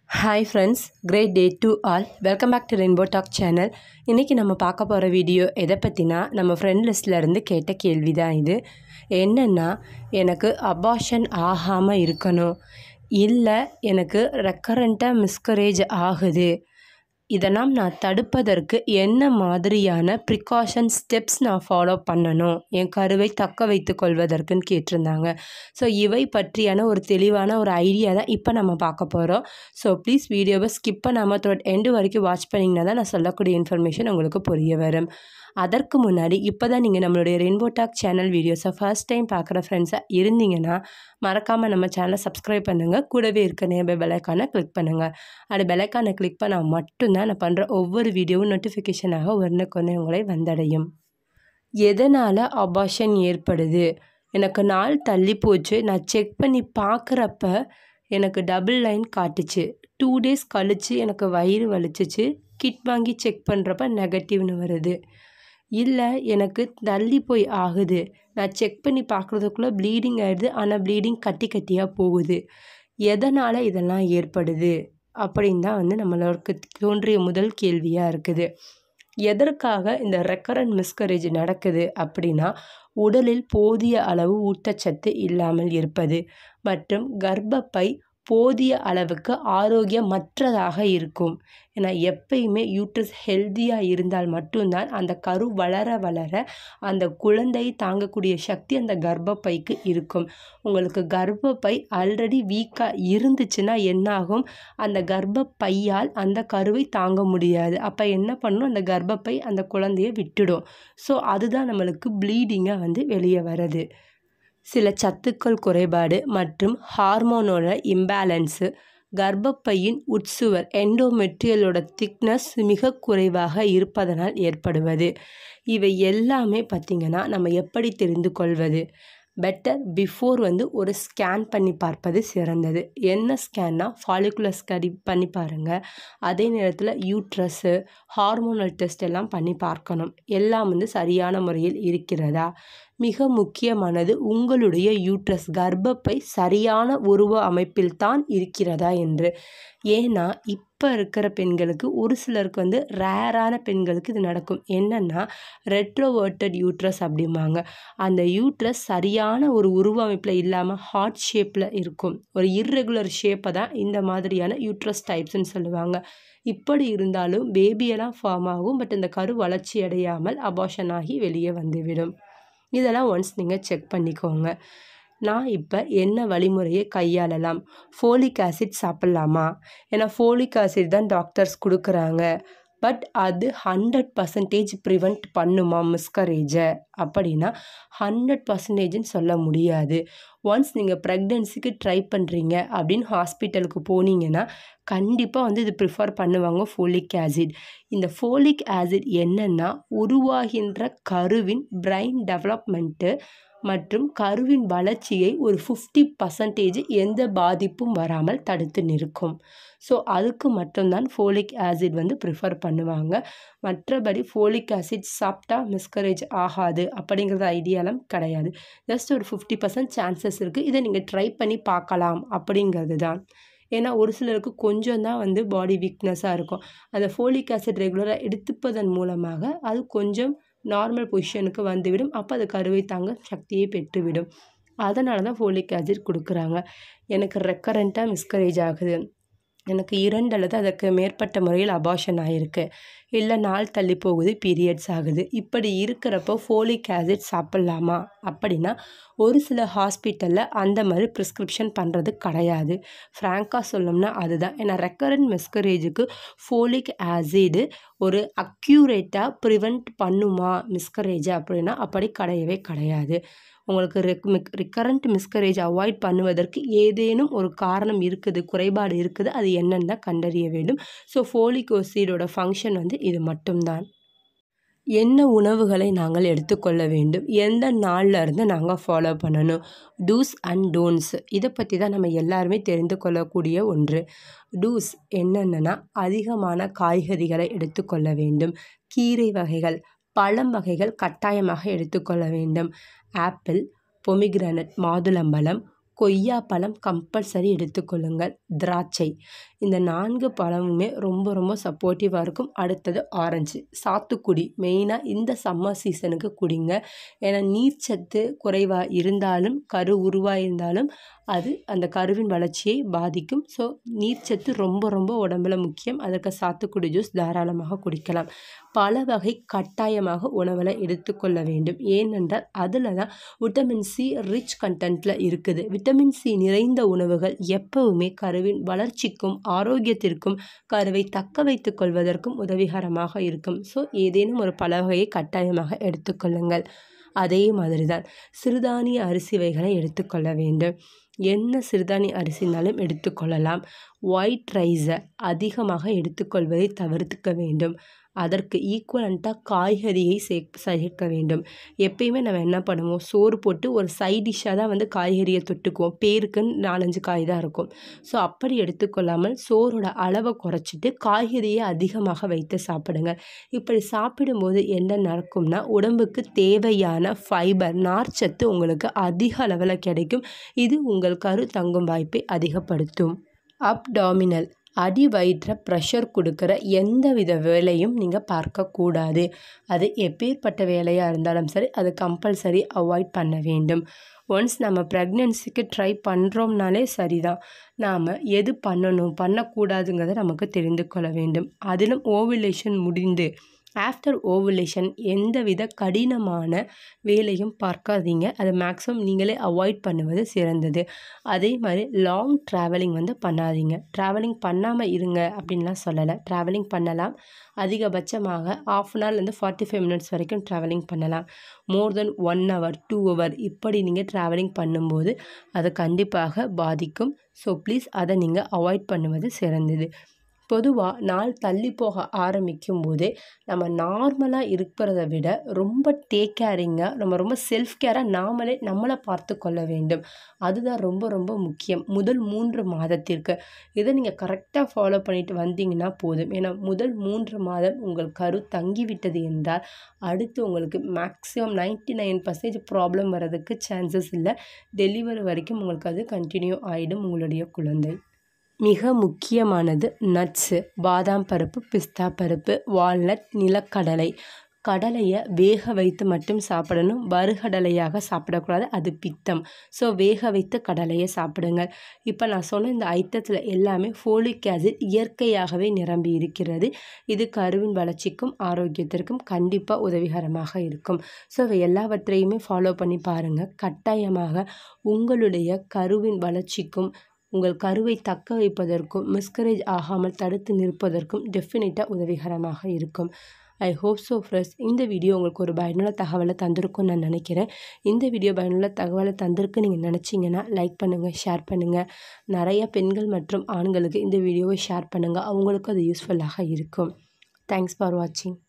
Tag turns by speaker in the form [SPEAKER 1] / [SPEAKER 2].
[SPEAKER 1] hi friends great day to all welcome back to rainbow talk channel இன்றைக்கி நம்ம பார்க்க போகிற வீடியோ எதை பற்றினா நம்ம ஃப்ரெண்ட் லிஸ்ட்லேருந்து கேட்ட கேள்வி தான் இது என்னென்னா எனக்கு அபாஷன் ஆகாமல் இருக்கணும் இல்லை எனக்கு ரெக்கரண்ட்டாக மிஸ்கரேஜ் ஆகுது இதெல்லாம் நான் தடுப்பதற்கு என்ன மாதிரியான ப்ரிகாஷன் ஸ்டெப்ஸ் நான் ஃபாலோ பண்ணணும் என் கருவை தக்க வைத்து கொள்வதற்குன்னு கேட்டிருந்தாங்க ஸோ இவை பற்றியான ஒரு தெளிவான ஒரு ஐடியா தான் இப்போ நம்ம பார்க்க போகிறோம் ஸோ ப்ளீஸ் வீடியோவை ஸ்கிப் பண்ணாமல் த்ரோட் எண்டு வரைக்கும் வாட்ச் பண்ணிங்கன்னா தான் நான் சொல்லக்கூடிய இன்ஃபர்மேஷன் உங்களுக்கு புரிய வரும் அதற்கு முன்னாடி இப்போ தான் நீங்கள் நம்மளுடைய ரெயின்போ டாக் சேனல் வீடியோஸை ஃபர்ஸ்ட் டைம் பார்க்குற ஃப்ரெண்ட்ஸாக இருந்தீங்கன்னா மறக்காமல் நம்ம சேனலை சப்ஸ்கிரைப் பண்ணுங்கள் கூடவே இருக்க நேபை பெலைக்கானை கிளிக் பண்ணுங்கள் அது பெலைக்கானை கிளிக் பண்ணால் மட்டும்தான் நான் பண்ணுற ஒவ்வொரு வீடியோவும் நோட்டிஃபிகேஷனாக ஒன்றுக்கொன்று உங்களை வந்தடையும் எதனால் அபாஷன் ஏற்படுது எனக்கு நாள் தள்ளி போச்சு நான் செக் பண்ணி பார்க்குறப்ப எனக்கு டபுள் லைன் காட்டுச்சு டூ டேஸ் கழித்து எனக்கு வயிறு வலிச்சிச்சு கிட் வாங்கி செக் பண்ணுறப்ப நெகட்டிவ்னு வருது இல்லை எனக்கு தள்ளி போய் ஆகுது நான் செக் பண்ணி பார்க்குறதுக்குள்ளே ப்ளீடிங் ஆகிடுது ஆனால் ப்ளீடிங் கட்டி கட்டியாக போகுது எதனால் இதெல்லாம் ஏற்படுது அப்படின்னு தான் வந்து நம்மளுக்கு தோன்றிய முதல் கேள்வியாக இருக்குது எதற்காக இந்த ரெக்கரண்ட் மிஸ்கரேஜ் நடக்குது அப்படின்னா உடலில் போதிய அளவு ஊட்டச்சத்து இல்லாமல் இருப்பது மற்றும் கர்ப்பப்பை போதிய அளவுக்கு ஆரோக்கியமற்றதாக இருக்கும் ஏன்னா எப்பயுமே யூட்ரஸ் ஹெல்த்தியாக இருந்தால் மட்டும்தான் அந்த கரு வளர வளர அந்த குழந்தை தாங்கக்கூடிய சக்தி அந்த கர்ப்பப்பைக்கு இருக்கும் உங்களுக்கு கர்ப்பப்பை ஆல்ரெடி வீக்காக இருந்துச்சுன்னா என்னாகும் அந்த கர்ப்பப்பையால் அந்த கருவை தாங்க முடியாது அப்போ என்ன பண்ணும் அந்த கர்ப்பப்பை அந்த குழந்தைய விட்டுடும் ஸோ அதுதான் நம்மளுக்கு ப்ளீடிங்காக வந்து வெளியே வருது சில சத்துக்கள் குறைபாடு மற்றும் ஹார்மோனோட இம்பேலன்ஸு கர்ப்பப்பையின் உட்சுவர் எண்டோமெட்ரியலோட திக்னஸ் மிக குறைவாக இருப்பதனால் ஏற்படுவது இவை எல்லாமே பார்த்திங்கன்னா நம்ம எப்படி தெரிந்து கொள்வது பெட்டர் பிஃபோர் வந்து ஒரு ஸ்கேன் பண்ணி பார்ப்பது சிறந்தது என்ன ஸ்கேன்னா ஃபாலிகுலர் ஸ்கடி பண்ணி பாருங்கள் அதே நேரத்தில் யூட்ரஸ்ஸு ஹார்மோனல் டெஸ்ட் எல்லாம் பண்ணி பார்க்கணும் எல்லாம் வந்து சரியான முறையில் இருக்கிறதா மிக முக்கியமானது உங்களுடைய யூட்ரஸ் கர்ப்பப்பை சரியான உருவ அமைப்பில் தான் இருக்கிறதா என்று ஏன்னா இப்போ இருக்கிற பெண்களுக்கு ஒரு சிலருக்கு வந்து ரேரான பெண்களுக்கு இது நடக்கும் என்னென்னா ரெட்ரோவர்ட்டட் யூட்ரஸ் அப்படிம்பாங்க அந்த யூட்ரஸ் சரியான ஒரு உருவ அமைப்பில் இல்லாமல் ஹார்ட் ஷேப்பில் இருக்கும் ஒரு இர்ரெகுலர் ஷேப்பை தான் இந்த மாதிரியான யூட்ரஸ் டைப்ஸ்ன்னு சொல்லுவாங்க இப்படி இருந்தாலும் பேபியெல்லாம் ஃபார்ம் ஆகும் பட் இந்த கரு வளர்ச்சி அடையாமல் அபாஷன் ஆகி வெளியே வந்துவிடும் இதெல்லாம் ஒன்ஸ் நீங்கள் செக் பண்ணிக்கோங்க நான் இப்போ என்ன வழிமுறையை கையாளலாம் ஃபோலிக் ஆசிட் சாப்பிட்லாமா ஏன்னா ஃபோலிக் ஆசிட் தான் டாக்டர்ஸ் கொடுக்குறாங்க பட் அது ஹண்ட்ரட் பர்சன்டேஜ் ப்ரிவெண்ட் பண்ணுமா மிஸ்கரேஜை அப்படின்னா ஹண்ட்ரட் பர்சன்டேஜ்னு சொல்ல முடியாது ஒன்ஸ் நீங்கள் ப்ரெக்னென்சிக்கு ட்ரை பண்ணுறீங்க அப்படின்னு ஹாஸ்பிட்டலுக்கு போனீங்கன்னா கண்டிப்பாக வந்து இது ப்ரிஃபர் பண்ணுவாங்க ஃபோலிக் ஆசிட் இந்த ஃபோலிக் ஆசிட் என்னென்னா உருவாகின்ற கருவின் பிரைன் டெவலப்மெண்ட்டு மற்றும் கருவின் வளர்ச்சியை ஒரு ஃபிஃப்டி பர்சன்டேஜ் எந்த பாதிப்பும் வராமல் தடுத்து நிற்கும் ஸோ அதுக்கு மட்டும்தான் ஃபோலிக் ஆசிட் வந்து ப்ரிஃபர் பண்ணுவாங்க மற்றபடி ஃபோலிக் ஆசிட் சாப்பிட்டா மிஸ்கரேஜ் ஆகாது அப்படிங்கிறது ஐடியாலாம் கிடையாது ஜஸ்ட் ஒரு ஃபிஃப்டி பர்சன்ட் சான்சஸ் இருக்குது இதை நீங்கள் ட்ரை பண்ணி பார்க்கலாம் அப்படிங்கிறது தான் ஏன்னா ஒரு சிலருக்கு கொஞ்சம் தான் வந்து பாடி வீக்னஸாக இருக்கும் அந்த ஃபோலிக் ஆசிட் ரெகுலராக எடுத்துப்பதன் மூலமாக அது கொஞ்சம் நார்மல் பொசிஷனுக்கு வந்துவிடும் அப்போ அது கருவை தாங்க சக்தியை பெற்றுவிடும் அதனால தான் ஃபோலிக் ஆசிட் கொடுக்குறாங்க எனக்கு ரெக்கரண்ட்டாக மிஸ்கரேஜ் ஆகுது எனக்கு இரண்டு அல்லது அதற்கு மேற்பட்ட முறையில் அபாஷன் ஆகிருக்கு இல்லை நாள் தள்ளி போகுது பீரியட்ஸ் ஆகுது இப்படி இருக்கிறப்போ ஃபோலிக் ஆசிட் சாப்பிட்லாமா அப்படின்னா ஒரு சில ஹாஸ்பிட்டலில் அந்த மாதிரி ப்ரிஸ்கிரிப்ஷன் பண்ணுறது கிடையாது ஃப்ராங்காக சொல்லணும்னா அதுதான் ஏன்னா ரெக்கரண்ட் மிஸ்கரேஜுக்கு ஃபோலிக் ஆசிடு ஒரு அக்யூரேட்டாக ப்ரிவெண்ட் பண்ணுமா மிஸ்கரேஜை அப்படின்னா அப்படி கிடையவே கிடையாது உங்களுக்கு ரெக் ரிக்கரண்ட் மிஸ்கரேஜ் அவாய்ட் பண்ணுவதற்கு ஏதேனும் ஒரு காரணம் இருக்குது குறைபாடு இருக்குது அது என்னென்னு தான் கண்டறிய வேண்டும் ஸோ ஃபோலிக் ஓசீடோட ஃபங்க்ஷன் வந்து இது மட்டும்தான் என்ன உணவுகளை நாங்கள் எடுத்துக்கொள்ள வேண்டும் எந்த நாளில் இருந்து நாங்கள் ஃபாலோ பண்ணணும் டூஸ் அண்ட் டோன்ஸ் இதை பற்றி தான் நம்ம எல்லாருமே தெரிந்து கொள்ளக்கூடிய ஒன்று டூஸ் என்னென்னா அதிகமான காய்கறிகளை எடுத்துக்கொள்ள வேண்டும் கீரை வகைகள் பழம் வகைகள் கட்டாயமாக எடுத்துக்கொள்ள வேண்டும் ஆப்பிள் பொமிகிரானட் மாதுளம்பழம் கொய்யாப்பழம் கம்பல்சரி எடுத்துக்கொள்ளுங்கள் திராட்சை இந்த நான்கு பழமுமே ரொம்ப ரொம்ப சப்போர்ட்டிவாக இருக்கும் அடுத்தது ஆரஞ்சு சாத்துக்குடி மெயினாக இந்த சம்மர் சீசனுக்கு குடிங்க ஏன்னா நீர்ச்சத்து குறைவாக இருந்தாலும் கரு உருவாயிருந்தாலும் அது அந்த கருவின் வளர்ச்சியை பாதிக்கும் ஸோ நீர்ச்சத்து ரொம்ப ரொம்ப உடம்புல முக்கியம் அதற்கு சாத்துக்குடி ஜூஸ் தாராளமாக குடிக்கலாம் பல வகை கட்டாயமாக உணவில் எடுத்துக்கொள்ள வேண்டும் ஏனென்றால் அதில் தான் விட்டமின் சி ரிச் கண்டென்ட்டில் இருக்குது விட்டமின் சி நிறைந்த உணவுகள் எப்பவுமே கருவின் வளர்ச்சிக்கும் ஆரோக்கியத்திற்கும் கருவை தக்க வைத்துக் கொள்வதற்கும் உதவிகரமாக இருக்கும் ஸோ ஏதேனும் ஒரு பல வகையை கட்டாயமாக எடுத்துக்கொள்ளுங்கள் அதே மாதிரி தான் சிறுதானிய அரிசி வகைகளை எடுத்துக்கொள்ள வேண்டும் என்ன சிறுதானிய அரிசினாலும் எடுத்துக்கொள்ளலாம் ஒயிட் ரைஸை அதிகமாக எடுத்துக்கொள்வதை தவிர்த்துக்க வேண்டும் அதற்கு ஈக்குவலண்ட்டாக காய்கறியை சே சேர்க்க வேண்டும் எப்பயுமே நம்ம என்ன பண்ணுவோம் சோறு போட்டு ஒரு சைட் டிஷ்ஷாக தான் வந்து காய்கறியை தொட்டுக்குவோம் பேருக்குன்னு நாலஞ்சு காய் தான் இருக்கும் ஸோ அப்படி எடுத்துக்கொள்ளாமல் சோறோட அளவை குறைச்சிட்டு காய்கறியை அதிகமாக வைத்து சாப்பிடுங்க இப்படி சாப்பிடும்போது என்ன நடக்கும்னா உடம்புக்கு தேவையான ஃபைபர் நார்ச்சத்து உங்களுக்கு அதிக அளவில் கிடைக்கும் இது உங்கள் கரு தங்கும் வாய்ப்பை அதிகப்படுத்தும் அப்டாமினல் அடி வயிற்ற ப்ரெஷர் கொடுக்குற எந்த வித வேலையும் நீங்கள் பார்க்கக்கூடாது அது எப்பேற்பட்ட வேலையாக இருந்தாலும் சரி அது கம்பல்சரி அவாய்ட் பண்ண வேண்டும் ஒன்ஸ் நம்ம ப்ரெக்னென்சிக்கு ட்ரை பண்ணுறோம்னாலே சரிதான் நாம் எது பண்ணணும் பண்ணக்கூடாதுங்கிறத நமக்கு தெரிந்து கொள்ள வேண்டும் அதிலும் ஓவுலேஷன் முடிந்து ஆஃப்டர் ஓவுலேஷன் எந்தவித கடினமான வேலையும் பார்க்காதீங்க அதை மேக்ஸிமம் நீங்களே அவாய்ட் பண்ணுவது சிறந்தது அதே மாதிரி லாங் ட்ராவலிங் வந்து பண்ணாதீங்க ட்ராவலிங் பண்ணாமல் இருங்க அப்படின்லாம் சொல்லலை ட்ராவலிங் பண்ணலாம் அதிகபட்சமாக ஆஃப் அன் ஹவர்லேருந்து ஃபார்ட்டி ஃபைவ் மினிட்ஸ் வரைக்கும் ட்ராவலிங் பண்ணலாம் more then one hour two hour இப்படி நீங்கள் ட்ராவலிங் பண்ணும்போது அது கண்டிப்பாக பாதிக்கும் ஸோ ப்ளீஸ் அதை நீங்கள் அவாய்ட் பண்ணுவது சிறந்தது பொதுவாக நாள் தள்ளி போக ஆரம்பிக்கும் போதே நம்ம நார்மலாக இருக்கிறத விட ரொம்ப டேக் கேரிங்காக நம்ம ரொம்ப செல்ஃப் கேராக நாமளே நம்மளை பார்த்து கொள்ள வேண்டும் அதுதான் ரொம்ப ரொம்ப முக்கியம் முதல் மூன்று மாதத்திற்கு இதை நீங்கள் கரெக்டாக ஃபாலோ பண்ணிட்டு வந்தீங்கன்னா போதும் ஏன்னா முதல் மூன்று மாதம் உங்கள் கரு தங்கிவிட்டது என்றால் அடுத்து உங்களுக்கு maximum ninety nine percentage problem வர்றதுக்கு சான்சஸ் இல்லை டெலிவரி வரைக்கும் உங்களுக்கு அது கண்டினியூ ஆகிடும் உங்களுடைய குழந்தை மிக முக்கியமானது நட்ஸு பாதாம் பருப்பு பிஸ்தா பருப்பு வால்நட் நிலக்கடலை கடலையை வேக வைத்து மட்டும் சாப்பிடணும் வறுகடலையாக சாப்பிடக்கூடாது அது பித்தம் ஸோ வேக வைத்து கடலையை சாப்பிடுங்க இப்போ நான் சொன்ன இந்த ஐட்டத்தில் எல்லாமே ஃபோலிக் ஆசிட் இயற்கையாகவே நிரம்பி இருக்கிறது இது கருவின் வளர்ச்சிக்கும் ஆரோக்கியத்திற்கும் கண்டிப்பாக உதவிகரமாக இருக்கும் ஸோ இவை எல்லாவற்றையுமே ஃபாலோ பண்ணி பாருங்கள் கட்டாயமாக உங்களுடைய கருவின் வளர்ச்சிக்கும் உங்கள் கருவை தக்க வைப்பதற்கும் மிஸ்கரேஜ் ஆகாமல் தடுத்து நிற்பதற்கும் டெஃபினட்டாக உதவிகரமாக இருக்கும் ஐ ஹோப் ஸோ ஃப்ரெண்ட்ஸ் இந்த வீடியோ உங்களுக்கு ஒரு பயனுள்ள தகவலை தந்திருக்கும்னு நான் நினைக்கிறேன் இந்த வீடியோ பயனுள்ள தகவலை தந்திருக்கு நீங்கள் நினச்சிங்கன்னா லைக் பண்ணுங்கள் ஷேர் பண்ணுங்கள் நிறைய பெண்கள் மற்றும் ஆண்களுக்கு இந்த வீடியோவை ஷேர் பண்ணுங்கள் அவங்களுக்கும் அது யூஸ்ஃபுல்லாக இருக்கும் தேங்க்ஸ் ஃபார் வாட்சிங்